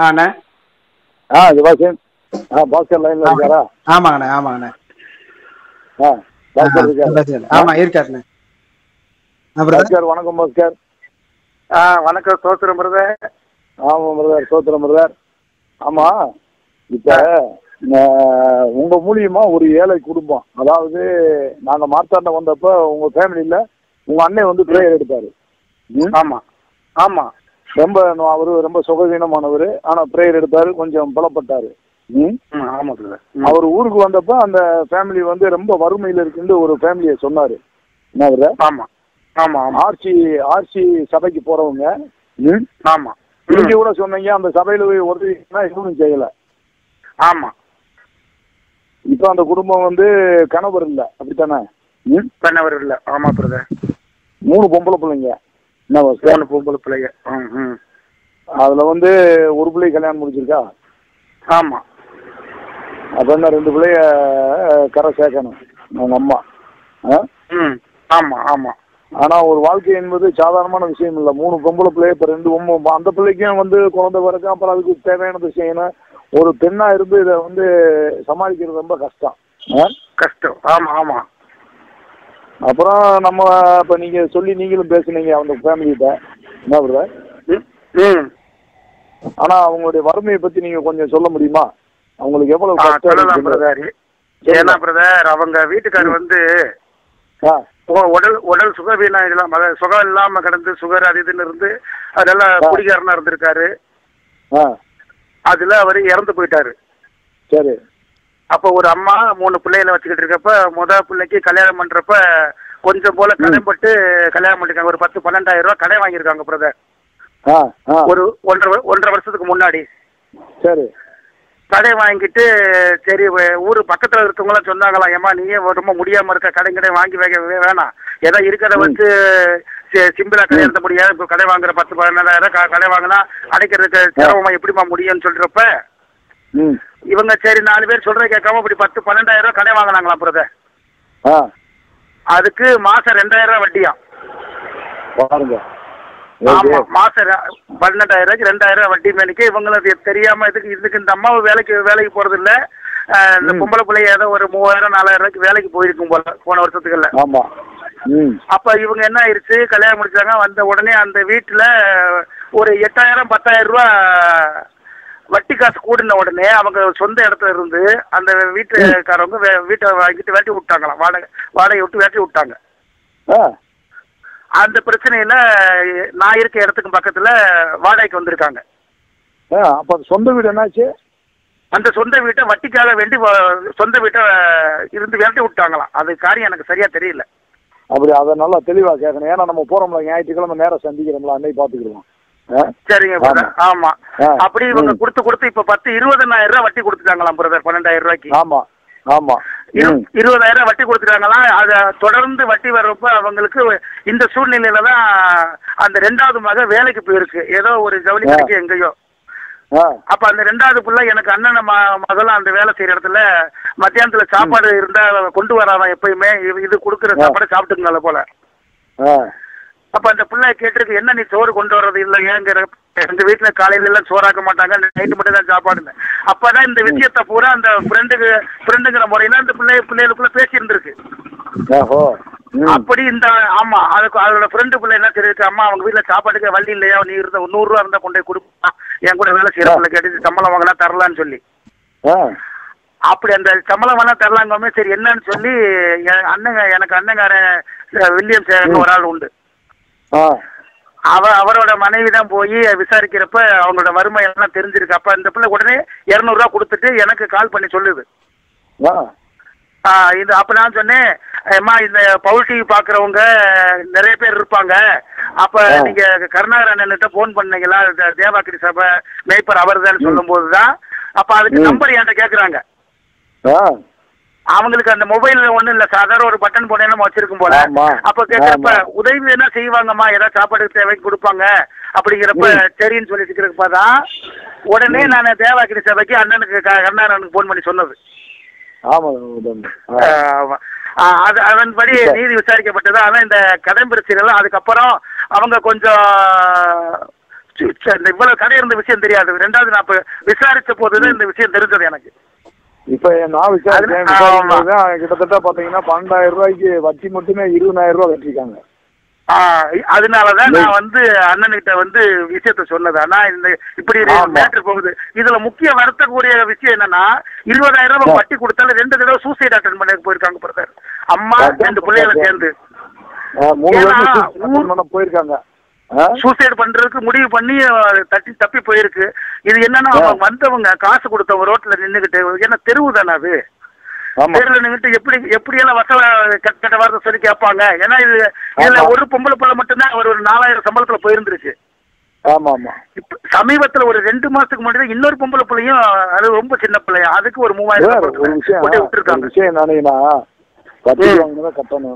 ஆ அண்ணே ஆ சிவாசன் ஆ பாஸ்கர் லைன்ல இருக்காரா ஆமாங்கண்ணே ஆமாங்கண்ணே ஆ பாஸ்கர் இருக்காரு ஆமா இருக்காருண்ணே ஆ பிரதர் பாஸ்கர் வணக்கம் பாஸ்கர் ஆ வணக்கம் சோத்திரம் பிரதர் ஆமா பிரதர் சோத்திரம் பிரதர் ஆமா இப்ப அஹ், உங்க மூலியமா ஒரு ஏழை குடும்பம் அதாவது நாங்க மார்த்தாண்ட வந்தப்ப உங்க ஃபேமிலியில உங்க அண்ணன் வந்து பிரேயர் எடுத்தாரு ம்? ஆமா ஆமா ரொம்ப அவரு ரொம்ப சுகவீனமானவர் ஆனா பிரேயர் எடுத்தாரு கொஞ்சம் பலப்பட்டாரு ம்? ம், ஆமா பிரதர் அவர் ஊருக்கு வந்தப்ப அந்த ஃபேமிலி வந்து ரொம்ப வறுமையில இருக்குன்னு ஒரு ஃபேமிலியை சொன்னாரு என்ன பிரதர் ஆமா ஆமா ஆமா ஆர்சி ஆர்சி சபைக்கு போறவங்க ம்? ஆமா நீங்க கூட சொன்னீங்க அந்த சபையில போய் உதவினா எதுவும் செய்யல ஆமா இப்ப அந்த குடும்பம் வந்து கணவர் இல்ல அப்படித்தானே ம்? பண்ணவர் இல்ல ஆமா பிரதர் மூணு பொம்பளை பிள்ளைங்க என்ன பாஸ்கர்? மூணு பொம்பளை பிள்ளைங்க ம், ம். அதுல வந்து ஒரு பிள்ளை கல்யாணம் முடிச்சிருக்கா ஆமா அப்ப என்ன ரெண்டு பிள்ளைய அஹ், கரை சேர்க்கணும் அவங்க அம்மா ஆ? ம் ஆமா ஆமா ஆனா ஒரு வாழ்க்கை என்பது சாதாரணமான விஷயம் இல்ல மூணு பொம்பளை பிள்ளை இப்ப ரெண்டு பொம்பளை அந்த பிள்ளைக்கும் வந்து குழந்தை பிறக்கும் அப்புறம் அதுக்கு தேவையானது செய்யணும் ஒரு பெண்ணா இருந்து இதை வந்து சமாளிக்கிறது ரொம்ப கஷ்டம் ஆ? கஷ்டம் ஆமா ஆமா அப்புறம் நம்ம இப்ப நீங்க சொல்லி நீங்களும் பேசுனீங்க அந்த ஃபேமிலிகிட்ட என்ன பிரதர் ம், ம் ஆனா அவங்களுடைய வறுமையை பத்தி நீங்க கொஞ்சம் சொல்ல முடியுமா அவங்களுக்கு எவ்வளவு ஆ, கஷ்டம் சொல்லலாம் இருக்குன்னு? பிரதர் ஏன்னா பிரதர் அவங்க வீட்டுக்காரர் வந்து ஆ, உ- உடல் உடல் சுகவீனம் இல்லாம அதாவது சுகம் இல்லாம கிடந்து சுகர் அது இதுன்னு இருந்து அதெல்லாம் ஆ. குடிகாரனா இருந்திருக்காரு ஆ, அதுல அவர் இறந்து போயிட்டாரு சரி அப்ப ஒரு அம்மா மூணு பிள்ளைகளை வச்சுக்கிட்டு இருக்கப்ப முத பிள்ளைக்கு கல்யாணம் பண்றப்ப கொஞ்சம் போல கடன்பட்டு கல்யாணம் பண்ணிருக்காங்க ஒரு பத்து பன்னெண்டாயிரம் ரூபாய் கடை வாங்கியிருக்காங்க பிரதர் ஆ ஆ ஒரு ஒன்றரை வ- ஒன்றரை வருஷத்துக்கு முன்னாடி சரி கடை வாங்கிட்டு சரி வ- ஊரு பக்கத்துல இருக்கவங்களாம் சொன்னாங்களாம் ஏமா நீயே ரொம்ப முடியாம இருக்க கடை கடை வாங்கி வைக்க வே- வேணாம் ஏதோ இருக்கிறத வச்சு சி- சிம்பிளா கடை எடுத்த முடியாது இப்போ கடை வாங்குற பத்து பதினேழாயிரம் க- கடை வாங்கினா அடைக்கிறதுக்கு சிரமமா எப்படிமா முடியும்னு சொல்றப்ப ம் இவங்க சரி நாலு பேர் சொல்றத கேட்காம இப்படி பத்து பன்னெண்டாயிரம் ரூபாய் கடை வாங்கினாங்களாம் பிரதர் ஆ அதுக்கு மாசம் ரெண்டாயிரம் ரூபாய் வட்டியா பாருங்க ஆமா ஓகே மாசம் ரெ- பன்னெண்டாயிரம் ரூபாய்க்கு ரெண்டாயிரம் ரூபாய் வட்டி மேனிக்கு இவங்களுக்கு தெரியாம இதுக்கு இதுக்கு இந்த அம்மாவு வேலைக்கு வேலைக்கு போறது இல்ல அஹ், இந்த ம். பொம்பளை பிள்ளைய ஏதோ ஒரு மூவாயிரம் நாலாயிரம் ரூபாய்க்கு வேலைக்கு போயிருக்கும் போல போன வருஷத்துக்குள்ள ஆமா ம் அப்ப இவங்க என்ன ஆயிருச்சு கல்யாணம் முடிச்சாங்க வந்த உடனே அந்த வீட்டுல ஒரு எட்டாயிரம் பத்தாயிரம் ரூபாய் வட்டி காசு கூடின உடனே அவங்க சொந்த இடத்துல இருந்து அந்த வீட்டுக்காரவங்க வே- வீட்டை வாங்கிட்டு வேட்டி விட்டாங்களாம் வாடகை வாடகை விட்டு வேட்டி விட்டாங்க ஆ அந்த பிரச்சனையில நான் இருக்க இடத்துக்கு பக்கத்துல வாடகைக்கு வந்திருக்காங்க ஆ அப்ப சொந்த வீடு என்னாச்சு அந்த சொந்த வீட்டை வட்டிக்காக வேண்டி வ- சொந்த வீட்டை இருந்து விரட்டி விட்டாங்களாம் அது காரியம் எனக்கு சரியா தெரியல அப்படி அதை நல்லா தெளிவா கேட்கணும் ஏன்னா நம்ம போறோம்ல ஞாயிற்றுக்கிழமை நேரம் சந்திக்கிறோம்ல அன்னைக்கு பாத்துக்கிடுவோம் ஆ சரிங்க ஆமா. பிரதர் ஆமா ஆ. அப்படி இவங்க ம். கொடுத்து கொடுத்து இப்ப பத்து இருபதனாயிரம் ரூபாய் வட்டி கொடுத்துட்டாங்களாம் பிரதர் பன்னெண்டாயிரம் ரூபாய்க்கு ஆமா ஆமா இரு- ம் இருபதாயிரம் வட்டி கொடுத்துட்டாங்களாம் அத தொடர்ந்து வட்டி வர்றப்ப அவங்களுக்கு இந்த சூழ்நிலையில தான் அந்த ரெண்டாவது மக வேலைக்கு போயிருக்கு ஏதோ ஒரு ஜவுளி ஆ. கடைக்கு எங்கேயோ ஆ அப்ப அந்த ரெண்டாவது புள்ள எனக்கு அண்ணன் ம- மகளும் அந்த வேலை செய்யற இடத்துல மத்தியானத்துல சாப்பாடு இருந்தா கொண்டு வராதான் எப்பயுமே இது- இது கொடுக்குற ஆ. சாப்பாடு சாப்பிட்டுக்கனால போல ஆ அப்ப அந்த பிள்ளை கேட்டிருக்கு என்ன நீ சோறு கொண்டு வர்றது இல்லையேங்கிற எங்க வீட்டுல காலையில எல்லாம் சோறாக்க மாட்டாங்க நைட்டு மட்டும் தான் சாப்பாடுன்னு அப்பதான் இந்த விஷயத்த பூரா அந்த ஃப்ரெண்டுக்கு ஃப்ரெண்டுங்கிற முறையில அந்த பிள்ளை பிள்ளைகளுக்குள்ள பேசி இருந்திருக்கு ஓஹோ ம் அப்படி இந்த ஆமா அதுக்கு அதோட ஃப்ரெண்டு பிள்ளை என்ன தெரியுது அம்மா அவங்க வீட்டுல சாப்பாட்டுக்கு வழி இல்லையா நீ இருந்த நூறு ரூபா இருந்தா கொண்டு போய் கொடுப்பா என் கூட வேலை செய்யற பிள்ளை கேட்டு சம்பளம் வாங்கினா தரலான்னு சொல்லி ஆ அப்படி அந்த சம்பளம் வேணா தரலாங்கமே சரி என்னன்னு சொல்லி என் அண்ணங்க எனக்கு அண்ணங்காரன் அஹ், வில்லியம் சேகர்னு ஒரு ஆள் உண்டு ஆ அவ அவரோட மனைவி தான் போய் விசாரிக்கிறப்ப அவங்களோட வறுமை எல்லாம் தெரிஞ்சிருக்கு அப்ப இந்த பிள்ளை உடனே இரநூறுவா கொடுத்துட்டு எனக்கு கால் பண்ணி சொல்லுது ஆ ஆ, இது அப்ப நான் சொன்னேன் அம்மா இந்த பவுல் டிவி பாக்குறவங்க நிறைய பேர் இருப்பாங்க அப்ப ஆ. நீங்க கருணாகர் அண்ணன்கிட்ட போன் பண்ணீங்களா இந்த தேவாக்கிரி சபை மேய்ப்பர் அவர்தான் சொல்லும் போதுதான் அப்ப அதுக்கு ம். நம்பர் என்கிட்ட கேக்குறாங்க ஆ அவங்களுக்கு அந்த மொபைல்ல ஒண்ணும் இல்ல சாதாரண ஒரு பட்டன் போன நம்ம வச்சிருக்கும் போல ஆமா. அப்ப கேக்குறப்ப ஆமா. உதவி என்ன செய்வாங்கம்மா ஏதாவது சாப்பாடு தேவைக்கு கொடுப்பாங்க அப்படிங்கிறப்ப ம். சரின்னு சொல்லிட்டு இருக்கிறப்பதான் உடனே நான் தேவாக்கிரி சபைக்கு அண்ணனுக்கு க- கருணாகரனுக்கு போன் பண்ணி சொன்னது ஆமா உதவி. ஆ. ஆமா. ஆ, அது அதன்படி சரி. நீதி விசாரிக்கப்பட்டது ஆனா இந்த கடம்பிரிச்சிகள் அதுக்கப்புறம் அவங்க கொஞ்சம் சி- சி- இந்த இவ்வளவு கடை இருந்த விஷயம் தெரியாது ரெண்டாவது நான் இப்ப விசாரிச்ச போதுதான் இந்த விஷயம் தெரிஞ்சது எனக்கு இப்ப நான் விசாரிச்சேன் அது- ஆமா. விசாரிச்சது கிட்டத்தட்ட பாத்தீங்கன்னா பன்னெண்டாயிரம் ரூபாய்க்கு வட்டி மட்டுமே இருபதாயிரம் ரூபாய் கட்டிருக்காங்க ஆ, அதனாலதான் நான் வந்து அண்ணன்கிட்ட வந்து விஷயத்த சொன்னது ஆனா இந்த இப்படி ஆமா. மேட்ரு போகுது இதுல முக்கிய வருத்தக்கூடிய விஷயம் என்னன்னா இருபதாயிரம் ரூபாய் வட்டி கொடுத்தாலும் ரெண்டு தடவை சூசைட் அட்டன் பண்ண போயிருக்காங்க பிரதர் அம்மா அதான் ரெண்டு பிள்ளைகளை அதான். சேர்ந்து ஆ, மூணு ஏன்னா, வருஷம் ஊர்- பண்ண போயிருக்காங்க ஆ? சூசைட் பண்றதுக்கு முடிவு பண்ணி அஹ், தட்டி தப்பி போயிருக்கு இது என்னன்னா ஆ. அவங்க வந்தவங்க காசு கொடுத்தவங்க ரோட்ல நின்னுகிட்டு ஏன்னா தெருவு தானே அது ஆமா தெருவில் நின்னுட்டு எப்படி எப்படி எல்லாம் வசல கெட்ட கெட்ட வார்த்தை சொல்லி கேட்பாங்க ஏன்னா இது இதுல ஆமா. ஒரு பொம்பளை பிள்ளை மட்டும்தான் அவர் ஒரு நாலாயிரம் சம்பளத்துல போயிருந்துருக்கு ஆமா ஆமா இப்ப சமீபத்துல ஒரு ரெண்டு மாசத்துக்கு முன்னாடி தான் இன்னொரு பொம்பளை பிள்ளையும் அது ரொம்ப சின்ன பிள்ளையா அதுக்கு ஒரு மூவாயிரம் சார், சம்பளத்துல ஒரு விஷயம் கொண்டு ஒரு விட்டுருக்காங்க விஷயம் என்னன்னா வட்டி ம். வாங்கினதை கட்டணும்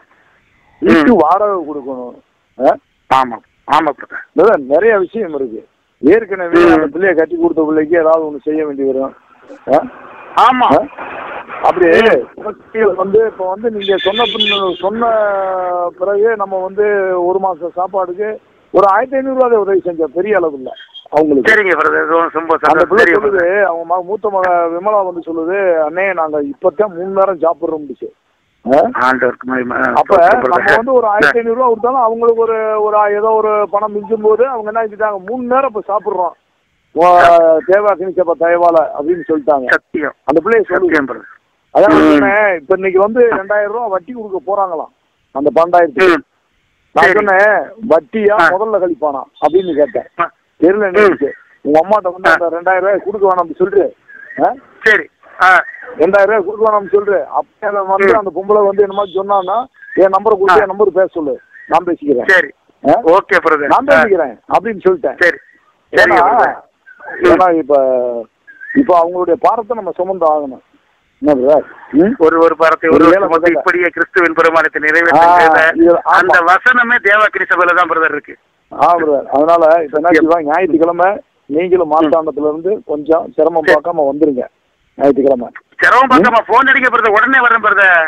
வீட்டு வாடகை கொடுக்கணும் ஆ? ஆமா ஆமா பிரதர் அதான் நிறைய விஷயம் இருக்கு ஏற்கனவே ம். அந்த பிள்ளைய கட்டி கொடுத்த பிள்ளைக்கு ஏதாவது ஒண்ணு செய்ய வேண்டி வரும் ஆ? ஆமா ஆ? அப்படி குழந்தைகள் வந்து இப்ப வந்து நீங்க சொன்ன பின்ன- சொன்ன பிறகு நம்ம வந்து ஒரு மாசம் சாப்பாடுக்கு ஒரு ஆயிரத்தி ஐநூறு ரூபாய் உதவி செஞ்சோம் பெரிய அளவு இல்ல அவங்களுக்கு சரிங்க பிரதர் ரொம்ப அந்த சந்தோஷம் பிள்ளை தெரியும் சொல்லுது brother. அவங்க மக மூத்த மக விமலா வந்து சொல்லுது அண்ணே நாங்க இப்பதான் மூணு நேரம் சாப்பிடுறோம்னுச்சு ஆ? ஆண்டவருக்கு மகிமை. அப்ப சந்தோஷம் நம்ம brother. வந்து ஒரு ஆயிரத்தி ஐநூறு ரூபா கொடுத்தாலும் அவங்களுக்கு ஒரு ஒரு ஏதோ ஒரு பணம் மிஞ்சும் போது அவங்க என்ன செஞ்சிட்டாங்க மூணு நேரம் இப்ப சாப்பிடுறோம் உன் தேவா கிணிச்சப்ப தயவால அப்படின்னு சொல்லிட்டாங்க சத்தியம் அந்த பிள்ளைய சொல்லுங்க சத்தியம் பிரதர் அதான் ம். சொன்னேன் இப்ப இன்னைக்கு வந்து ரெண்டாயிரம் ரூபா வட்டி கொடுக்க போறாங்களாம் அந்த பன்னெண்டாயிரத்துக்கு ம். நான் சரி. சொன்னேன் வட்டியா ஆ. முதல்ல கழிப்பானா அப்படின்னு கேட்டேன் ஆ. தெரியல எனக்கு உங்க அம்மாட்ட வந்து ஆ. அந்த ரெண்டாயிரம் ரூபாய் கொடுக்க வேணாம் அப்படி சொல்லிட்டு ஆ? சரி ஆ ரெண்டாயிரம் ரூபாய் கொடுக்க வேணாம்னு சொல்லிட்டு அப்ப அவன் வந்து ம். அந்த பொம்பளை வந்து என்ன மாதிரி சொன்னான்னா என் நம்பரை கொடுத்து ஆ. என் நம்பர் பேச சொல்லு நான் பேசிக்கிறேன் சரி ஆ? ஓகே பிரதர் நான் பேசிக்கிறேன் அப்படின்னு சொல்லிட்டேன் சரி சரிங்க ஏன்னா பிரதர் ஏன்னா இப்ப இப்ப அவங்களுடைய பாரத்தை நம்ம சுமந்து ஆகணும் என்ன பிரதர் ம்? ஒரு ஒரு பாரத்தை ஒரு ஒரு வருஷம் வேளை வந்து முதல்ல. இப்படியே கிறிஸ்துவின் பெருமானத்தை ஆ, நிறைவேற்ற இது- ஆமா. அந்த வசனமே தேவா கிறிஸ்தபையில தான் பிரதர் இருக்கு ஆ பிரதர் அதனால இப்ப என்ன செய்வாங்க ஞாயிற்றுக்கிழமை நீங்களும் மார்த்தாண்டத்துல இருந்து கொஞ்சம் சிரமம் பார்க்காம வந்துருங்க ஞாயிற்றுக்கிழமை சிரமம் பார்க்காம போன் அடிக்க பிரதர் உடனே வரேன் பிரதர்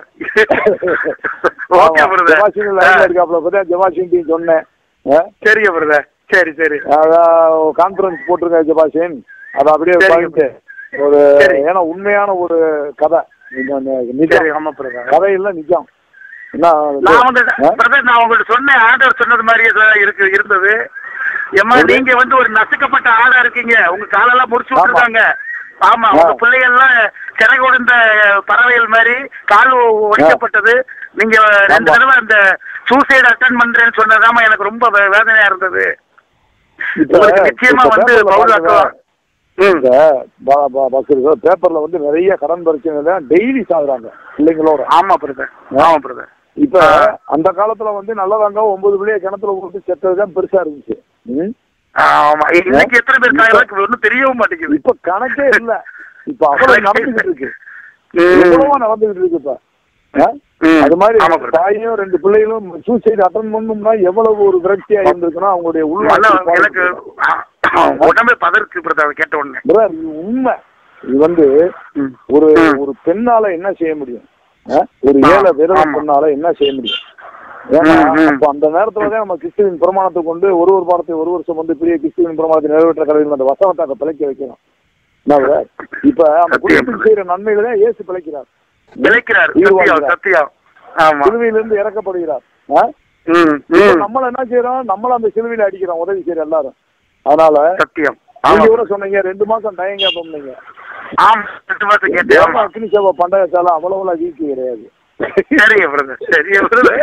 ஓகே ஜவாசின் லைன்ல பிரதர் இருக்காப்ல பார்த்தா ஜவாசின் சொன்னேன் ஆ? சரிங்க பிரதர் சரி சரி அதான் கான்ஃபரன்ஸ் போட்டிருக்க ஜபாசின் அதை அப்படியே சரிங்க. உட்கார்ந்துட்டு ஒரு சரி. ஏன்னா உண்மையான ஒரு கதை இந்த- இந்த சரி நிஜம் ஆமா பிரதர் கதையில நிஜம் என்ன நான் வந்து ஆ? பிரதர் நான் உங்கள்ட்ட சொன்னேன் ஆர்டர் சொன்னது மாதிரியே தான் இருக்கு இருந்தது ஏம்மா எது? நீங்க வந்து ஒரு நசுக்கப்பட்ட ஆளா இருக்கீங்க உங்க காலெல்லாம் முடிச்சு ஆமா. விட்டுருக்காங்க ஆமா ஆ. உங்க பிள்ளைகள்லாம் சிறை கொடுந்த பறவைகள் மாதிரி கால் ஒடிக்கப்பட்டது நீங்க ரெண்டு ஆமா. தடவை அந்த சூசைடு அட்டன் பண்றேன்னு சொன்னதாமா எனக்கு ரொம்ப வே- வேதனையா இருந்தது இப்ப- உங்களுக்கு நிச்சயமா இப்ப வந்து பேப்பர்ல பவுல் பாருங்க. ஆக்குவா. ம் இந்த ப- ப- பஸ் இருக்கு. பேப்பர்ல வந்து நிறைய கடன் பிரச்சனை டெய்லி சாகுறாங்க பிள்ளைங்களோட ஆமா பிரதர் ஆமா பிரதர் இப்ப ஆ. அந்த காலத்துல வந்து நல்லதாங்க ஒன்பது பிள்ளைய கிணத்துல போட்டு செத்ததுதான் பெருசா இருந்துச்சு ம்? ஆமா இன்னைக்கு எத்தனை பேர் சாயலாம் ஒன்றும் தெரியவும் மாட்டேங்குது இப்ப கணக்கே இல்ல இப்ப அவ்வளவு நடந்துகிட்டு இருக்கு ம். எவ்வளவோ நடந்துகிட்டு இருக்கு இப்ப ஆ? ம். அது மாதிரி ஆமா பிரதர் தாயும் ரெண்டு பிள்ளைகளும் சூசைட் அட்டன் பண்ணணும்னா எவ்வளவு ஒரு விரக்தியா இருந்திருக்குன்னா அவங்களுடைய மன- உள்ள எனக்கு ஆ, உடம்பே பதற்கு பிரதர் கேட்ட உடனே பிரதர், இது உண்மை இது வந்து ம். ஒரு ம். ஒரு பெண்ணால என்ன செய்ய முடியும் ஆ? ஒரு ஆ, ஏழை விரத ஆமா. பெண்ணால என்ன செய்ய முடியும் ஏன்னா ம், ம். அப்ப அந்த நேரத்துல தான் நம்ம கிறிஸ்துவின் பிரமாணத்தை கொண்டு ஒரு ஒரு பாடத்தை ஒரு வருஷம் வந்து பெரிய கிறிஸ்துவின் பிரமாணத்தை நிறைவேற்ற கதையில் அந்த வசனத்தை அங்க பிழைக்க வைக்கணும் என்ன பிரதர்? இப்ப அந்த சத்தியம் குடும்பத்தில் பிரதர். செய்யற நன்மையில தான் இயேசு பிழைக்கிறார் விளைக்கிறார் இது சத்தியம் வாழ்கிறார். சத்தியம் ஆமா சிலுவையிலிருந்து இறக்கப்படுகிறார் ஆ? ம் இப்ப ம் நம்மள என்ன செய்யறோம் நம்மள அந்த சிலுவையில அடிக்கிறோம் உதவி செய்யற எல்லாரும் அதனால சத்தியம் நீங்க ஆமா கூட சொன்னீங்க ரெண்டு மாசம் டைம் கேட்போம்னீங்க ஆமா ரெண்டு மாசம் கேட்டேன் தேவ ஆமா அக்னி சேவை பண்டக சாலை அவ்வளவுலாம் வீக்கு கிடையாது சரிங்க பிரதர் சரிங்க பிரதர்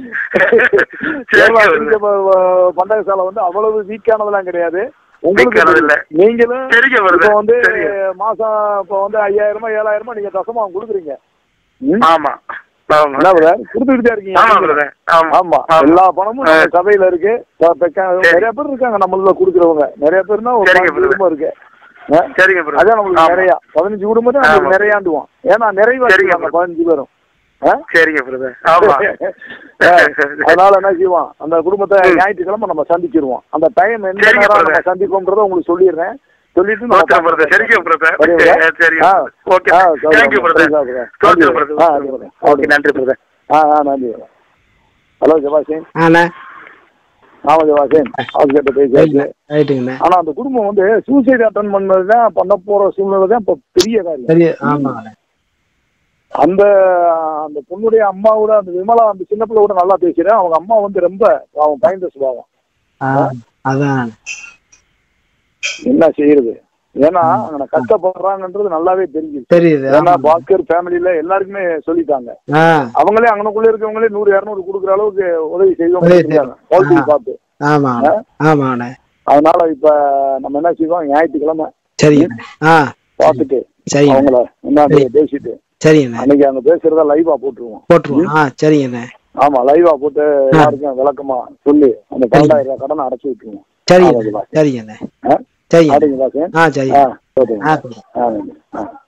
தேவ சரிங்க அக்னி பிரதர் சேவை பண்டக சாலை வந்து அவ்வளவு வீக்கானதெல்லாம் கிடையாது உங்களுக்கு வீக்கானது இல்ல. தெரியும். நீங்களும் சரிங்க இப்ப பிரதர் வந்து சரிங்க மாசம் இப்ப வந்து ஐயாயிரமா ஏழாயிரமா நீங்க தசமா கொடுக்குறீங்க ம்? ஆமா ஆமா என்ன பிரதர் கொடுத்துக்கிட்டே இருக்கீங்க ஆமா பிரதர் ஆமா ஆமா எல்லா பணமும் நம்ம சபையில இருக்கு ப- பெக்க- நிறைய பேர் இருக்காங்க நம்மள குடுக்குறவங்க நிறைய பேர்னா ஒரு சரிங்க பதினஞ்சு brother. குடும்பம் இருக்கு ஆ? சரிங்க பிரதர் அதான் நம்மளுக்கு நிறைய பதினஞ்சு குடும்பத்தை ஆமா. நம்மளுக்கு நிறையாண்டுவோம் ஏன்னா நிறைவா சரிங்க இருக்காங்க brother. பதினஞ்சு பேரும் ஆ? சரிங்க பிரதர் ஆமா ஆ, அதனால என்ன செய்வோம் அந்த குடும்பத்தை ம். ஞாயிற்றுக்கிழமை நம்ம சந்திச்சிருவோம் அந்த டைம் எந்த சரிங்க நேரம் brother. நம்ம சந்திப்போம்ன்றத உங்களுக்கு சொல்லிடுறேன் சொல்லிட்டு நம்ம ஓகே பிரதர் சரிங்க பிரதர் சரிங்களா? சரி ஆ, ஓகே ஆ, தேங்க்யூ சரி, பிரதர் சரி, சரி. ஓகே நன்றி, பிரதர் ஆ, நன்றி, brother. ஓகே நன்றி பிரதர் ஆ ஆ நன்றி ஹலோ ஜபாசிங் அண்ணா ஆமாம் வாசன் ஹாஸ்பிட்டல் பேசியாச்சு ரைட்டுங்கண்ணே ஆனா அந்த குடும்பம் வந்து சூசைட் அட்டன் பண்ணது தான் பண்ண போற சூழ்நிலை தான் இப்ப பெரிய காரியம் சரி ஆமாங்கண்ணே அந்த அந்த பொண்ணுடைய அம்மாவோட அந்த விமலா அந்த சின்ன பிள்ளை கூட நல்லா பேசுறேன் அவங்க அம்மா வந்து ரொம்ப அவன் பயந்த சுபாவம் ஆ அதான் என்ன செய்யறது ஏன்னா அவங்க கஷ்டப்படுறாங்கன்றது நல்லாவே தெரிஞ்சுது தெரியுது ஏன்னா ஆமா. பாஸ்கர் ஃபேமிலில எல்லாருக்குமே சொல்லிட்டாங்க ஆ அவங்களே அங்கனக்குள்ள இருக்கவங்களே நூறு இரநூறு கொடுக்குற அளவுக்கு உதவி செய்வோம் உதவி குவாலிட்டி ஆ. பார்த்து ஆமாண்ணே ஆமாண்ணே அதனால இப்ப நம்ம என்ன செய்வோம் ஞாயிற்றுக்கிழமை சரிங்கண்ணே ஆ பார்த்துட்டு சரிங்க அவங்கள என்ன பேசிட்டு சரிங்கண்ணே அன்னைக்கு அங்க பேசுறத லைவா போட்டுருவோம் போட்டுருவோம் ஆ சரிங்கண்ணே ஆமா லைவா போட்டு எல்லாருக்கும் விளக்கமா சொல்லி அந்த பன்னெண்டாயிரம் ரூபாய் கடனை அடைச்சு விட்டுருவோம் சரிங்கண்ணே சரிங்கண்ணே ஆ? சரிங்க அப்படிங்களா சார் ஆ சரி ஆ ஓகேங்க ஆ ஆ ஆ